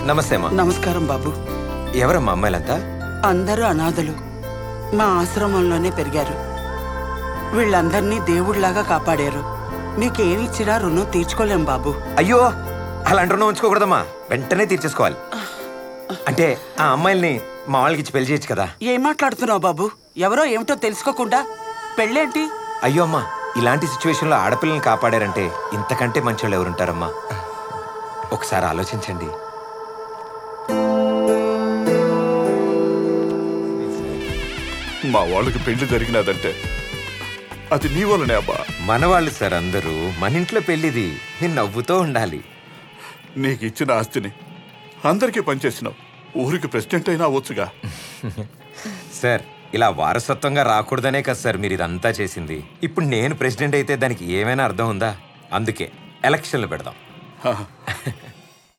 నమస్తే అమ్మా నమస్కారం బాబు ఎవరమ్మా అమ్మాయిలంతా అందరూ అనాథలు మా ఆశ్రమంలోనే పెరిగారు వీళ్ళందరినీ దేవుళ్లాగా కాపాడారు మీకేమిచ్చినా రుణం తీర్చుకోలేం బాబు అయ్యో అలాంటి రుణం ఉంచుకోకూడదమ్మా వెంటనే తీర్చేసుకోవాలి అంటే ఆ అమ్మాయిల్ని మా వాళ్ళకి ఇచ్చి పెళ్లి చేయొచ్చు కదా ఏం మాట్లాడుతున్నావు బాబు ఎవరో ఏమిటో తెలుసుకోకుండా పెళ్ళేంటి అయ్యో అమ్మా ఇలాంటి సిచ్యువేషన్లో ఆడపిల్లల్ని కాపాడారంటే ఇంతకంటే మంచోళ్ళు ఎవరుంటారమ్మా ఒకసారి ఆలోచించండి మా వాళ్ళకి పెళ్లి జరిగినదంటే అది నీ వల్లనే అబ్బా మనవాళ్ళు సార్ అందరూ మన ఇంట్లో పెళ్లిది నేను నవ్వుతూ ఉండాలి నీకు ఇచ్చిన ఆస్తిని అందరికీ పనిచేసినావు ఊరికి ప్రెసిడెంట్ అయినా అవ్వచ్చుగా సార్ ఇలా వారసత్వంగా రాకూడదనే కదా సార్ మీరు ఇదంతా చేసింది ఇప్పుడు నేను ప్రెసిడెంట్ అయితే దానికి ఏమైనా అర్థం ఉందా అందుకే ఎలక్షన్లు పెడదాం హా.